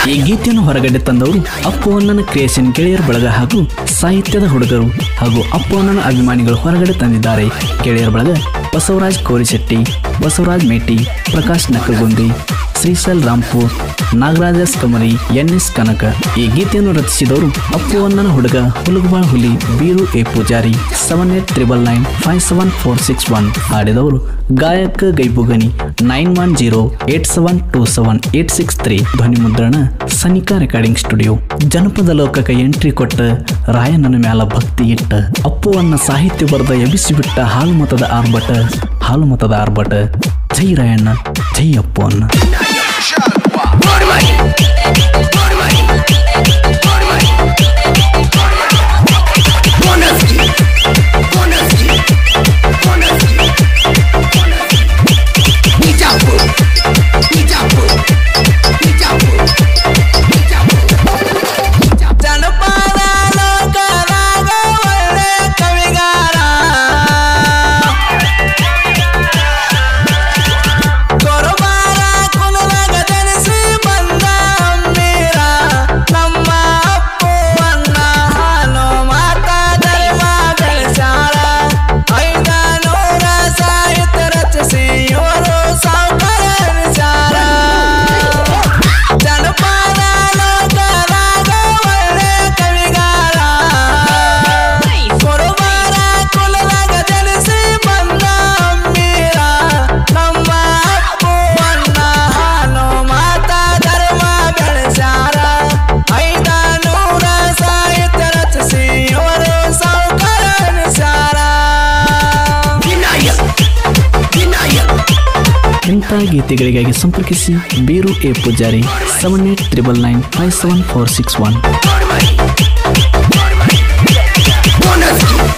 ಈ ಗೀತೆಯನ್ನು ಹೊರಗಡೆ ತಂದವರು ಅಪ್ಪು ಅಣ್ಣನ ಕ್ರಿಯೇಷನ್ ಗೆಳೆಯರ ಬಳಗ ಹಾಗೂ ಸಾಹಿತ್ಯದ ಹುಡುಗರು ಹಾಗೂ ಅಪ್ಪು ಅಣ್ಣನ ಅಭಿಮಾನಿಗಳು ಹೊರಗಡೆ ತಂದಿದ್ದಾರೆ ಗೆಳೆಯರ ಬಳಗ ಬಸವರಾಜ್ ಕೋರಿಶೆಟ್ಟಿ ಬಸವರಾಜ್ ಮೇಟಿ ಪ್ರಕಾಶ್ ನಕಲ್ಗುಂದಿ ಶ್ರೀಶೈಲ್ ರಾಂಪುರ್ ನಾಗರಾಜ ಕಮರಿ ಎನ್ ಎಸ್ ಕನಕ ಈ ಗೀತೆಯನ್ನು ರಚಿಸಿದವರು ಅಪ್ಪು ಅಣ್ಣನ ಹುಡುಗ Hulugubal Huli Biru A Pujari seven eight triple nine five seven four six one ಹಾಡಿದವರು ಗಾಯಕ Gaibugani nine one zero eight seven two seven eight six three ಧ್ವನಿ ಮುದ್ರಣ ಸನಿಕಾ ರೆಕಾರ್ಡಿಂಗ್ ಸ್ಟುಡಿಯೋ ಜನಪದ ಲೋಕಕ್ಕೆ ಎಂಟ್ರಿ ಕೊಟ್ಟ ರಾಯಣ್ಣನ ಮ್ಯಾಲ ಭಕ್ತಿ ಇಟ್ಟ ಅಪ್ಪು ಅನ್ನ ಸಾಹಿತ್ಯ ಬರೆದ ಎಬಿಸಿಬಿಟ್ಟ ಹಾಲು ಮತದ ಆರ್ಭಟ ಹಾಲು ಮತದ ಆರ್ಭಟ ಜೈ ರಾಯಣ್ಣ ಜೈ ಅಪ್ಪು ಅನ್ನ ಜನಪದ ಲೋಕದಾಗ ಒಳ್ಳೆ ಕವಿಗಾರ ಕೊರಬಾರ ಕುಲದಾಗ ಜನಿಸಿ ಬಂದ ಅಮ್ಮೀರ ನಮ್ಮ ಅಪ್ಪು ಅಣ್ಣ ಹಾಲು ಮಾತ ಧರ್ಮ ಬೆಳೆಸಾರ ಐದ ನೂರ ಸಾಹಿತ್ಯ ರಚಿಸಿ ಇವರು ಸಾವುಕಾರ ಎನಿಸಾರ ಜನಪದ ಲೋಕದಾಗ ಒಳ್ಳೆ ಕವಿಗಾರ ಕುರುಬಾರ ಕುಲದಾಗ ಜನಿಸಿ ಬಂದ ಅಮ್ಮೀರ ನಮ್ಮ ಅಪ್ಪು ಅಣ್ಣ ಹಾಲು ಮಾತ ಧರ್ಮ ಬೆಳೆಸಾರ ಐದ ನೂರ ಸಾಹಿತ್ಯ ರಚಿಸಿ ಇವರು ಸಾವುಕಾರ ಎನಿಸಾರ ಇಂಥ ಗೀತೆಗಳಿಗಾಗಿ ಸಂಪರ್ಕಿಸಿ Biru A Pujari seven eight triple nine five seven four six one Bonus.